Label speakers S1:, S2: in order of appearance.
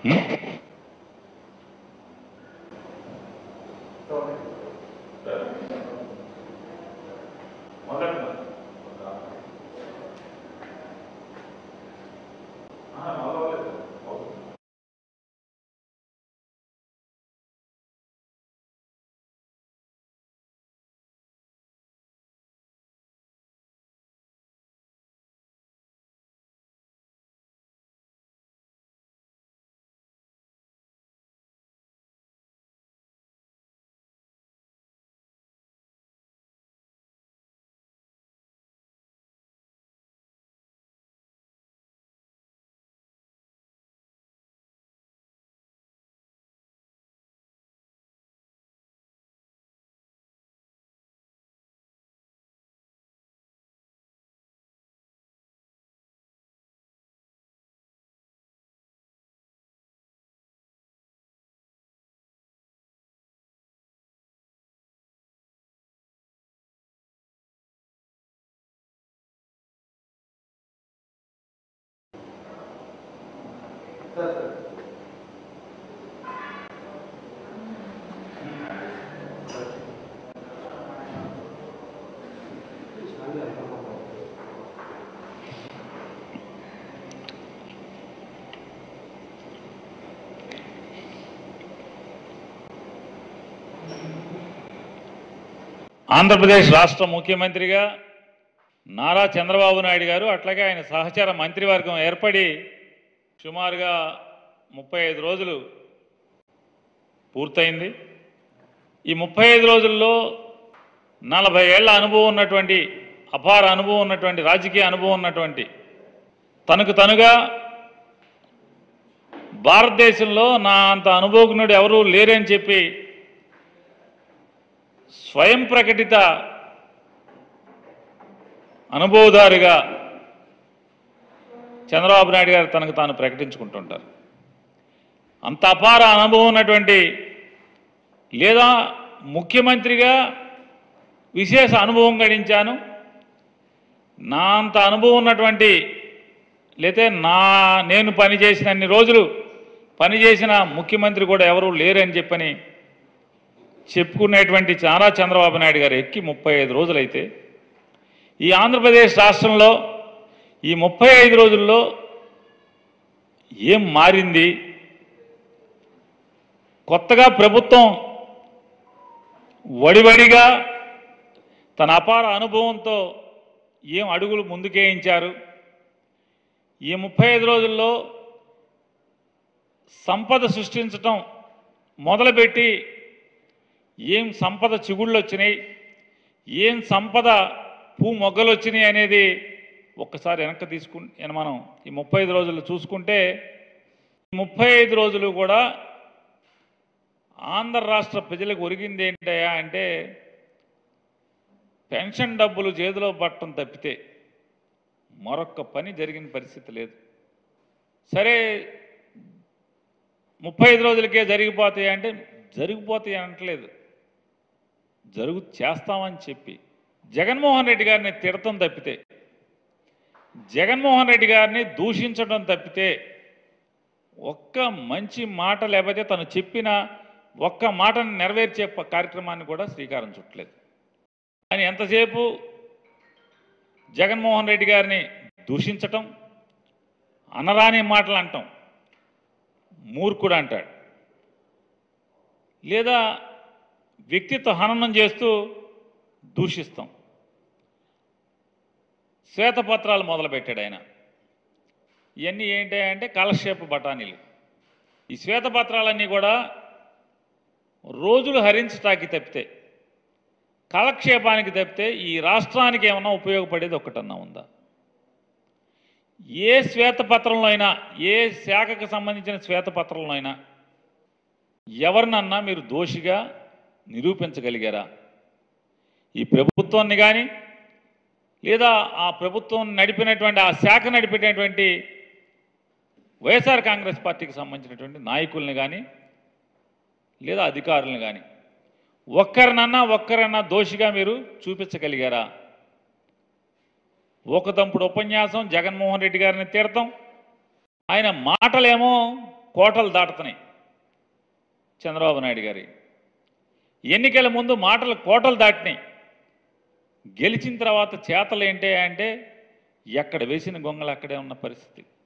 S1: ఆంధ్రప్రదేశ్ రాష్ట్ర ముఖ్యమంత్రిగా నారా చంద్రబాబు నాయుడు గారు అట్లాగే ఆయన సహచర మంత్రివర్గం ఏర్పడి సుమారుగా ముప్పై ఐదు రోజులు పూర్తయింది ఈ ముప్పై ఐదు రోజుల్లో నలభై ఏళ్ల అనుభవం ఉన్నటువంటి అపార అనుభవం ఉన్నటువంటి రాజకీయ అనుభవం ఉన్నటువంటి తనకు తనుగా భారతదేశంలో నా అంత అనుభవజ్ఞుడు ఎవరూ లేరని చెప్పి స్వయం ప్రకటిత అనుభవదారుగా చంద్రబాబు నాయుడు గారు తనకు తాను ప్రకటించుకుంటుంటారు అంత అపార అనుభవం ఉన్నటువంటి లేదా ముఖ్యమంత్రిగా విశేష అనుభవం గడించాను నా అంత అనుభవం ఉన్నటువంటి లేతే నా నేను పనిచేసిన అన్ని రోజులు పనిచేసిన ముఖ్యమంత్రి కూడా ఎవరు లేరని చెప్పని చెప్పుకునేటువంటి నారా చంద్రబాబు నాయుడు గారు ఎక్కి ముప్పై ఐదు రోజులైతే ఈ ఆంధ్రప్రదేశ్ రాష్ట్రంలో ఈ ముప్పై ఐదు రోజుల్లో ఏం మారింది కొత్తగా ప్రభుత్వం వడివడిగా తన అపార అనుభవంతో ఏం అడుగులు ముందుకేయించారు ఈ ముప్పై ఐదు రోజుల్లో సంపద సృష్టించటం మొదలుపెట్టి ఏం సంపద చిగుళ్ళు వచ్చినాయి ఏం సంపద పూ మొగ్గలు వచ్చినాయి అనేది ఒక్కసారి వెనక్కి తీసుకు మనం ఈ ముప్పై ఐదు రోజులు చూసుకుంటే ఈ ముప్పై ఐదు రోజులు కూడా ఆంధ్ర రాష్ట్ర ప్రజలకు ఒరిగింది ఏంటయ్యా అంటే పెన్షన్ డబ్బులు చేతిలో పట్టడం తప్పితే మరొక్క పని జరిగిన పరిస్థితి లేదు సరే ముప్పై ఐదు రోజులకే జరిగిపోతాయి అంటే జరిగిపోతాయి అనట్లేదు జరుగు చేస్తామని చెప్పి జగన్మోహన్ రెడ్డి గారిని తిడతం తప్పితే జగన్మోహన్ రెడ్డి గారిని దూషించడం తప్పితే ఒక్క మంచి మాట లేకపోతే తను చెప్పిన ఒక్క మాటను నెరవేర్చే ప- కార్యక్రమాన్ని కూడా శ్రీకారం చుట్టలేదు అని ఎంతసేపు జగన్మోహన్ రెడ్డి గారిని దూషించటం అనరాని మాటలు అంటాం మూర్ఖుడు అంటాడు లేదా వ్యక్తిత్వ హననం చేస్తూ దూషిస్తాం శ్వేతపత్రాలు మొదలుపెట్టాడు ఆయన ఇవన్నీ ఏంటి అంటే కాలక్షేప బఠానీలు ఈ శ్వేతపత్రాలన్నీ కూడా రోజులు హరించటానికి తప్పితే కాలక్షేపానికి తప్పితే ఈ రాష్ట్రానికి ఏమన్నా ఉపయోగపడేది ఒక్కటన్నా ఉందా ఏ శ్వేతపత్రంలో అయినా ఏ శాఖకు సంబంధించిన శ్వేతపత్రంలో అయినా ఎవరినన్నా మీరు దోషిగా నిరూపించగలిగారా ఈ ప్రభుత్వాన్ని కానీ లేదా ఆ ప్రభుత్వం నడిపినటువంటి ఆ శాఖ నడిపినటువంటి వైఎస్ఆర్ కాంగ్రెస్ పార్టీకి సంబంధించినటువంటి నాయకుల్ని కానీ లేదా అధికారులను కానీ ఒక్కరినన్నా ఒక్కరన్నా దోషిగా మీరు చూపించగలిగారా ఒక తంపుడు ఉపన్యాసం జగన్మోహన్ రెడ్డి గారిని తీరతాం ఆయన మాటలేమో కోటలు దాటుతున్నాయి చంద్రబాబు నాయుడు గారి ఎన్నికల ముందు మాటలు కోటలు దాటినాయి గెలిచిన తర్వాత చేతలు ఏంటి అంటే ఎక్కడ వేసిన గొంగలు అక్కడే ఉన్న పరిస్థితి